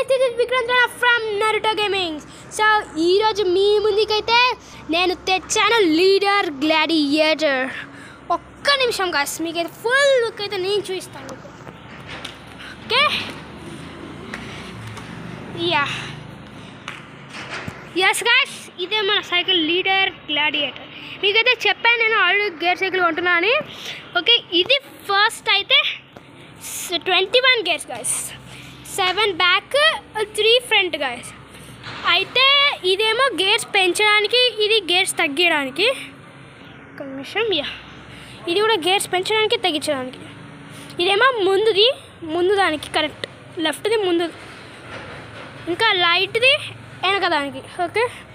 guys this is Vikrant from Naruto gaming so ఈరోజు మీ ముందుకైతే నేను తెచ్చాను లీడర్ గ్లాడియేటర్ ఒక్క నిమిషం గాయస్ మీకైతే ఫుల్ లుక్ అయితే నేను చూపిస్తాను మీకు ఓకే యా ఎస్ గాయస్ ఇదే మన సైకిల్ లీడర్ గ్లాడియేటర్ మీకైతే చెప్పాను నేను ఆల్రెడీ గేర్ సైకిల్ కొంటున్నా అని ఓకే ఇది ఫస్ట్ అయితే twenty one gears guys seven back three front guys అయితే ఇదేమో గేర్స్ పెంచడానికి ఇది గేర్స్ తగ్గించడానికి ఒక నిమిషం యా ఇది కూడా గేర్స్ పెంచడానికి తగ్గించడానికి ఇదేమో ముందుది ముందు దానికి కరెక్ట్ లెఫ్ట్ది ముందు ఇంకా లైట్ది వెనక దానికి ఓకే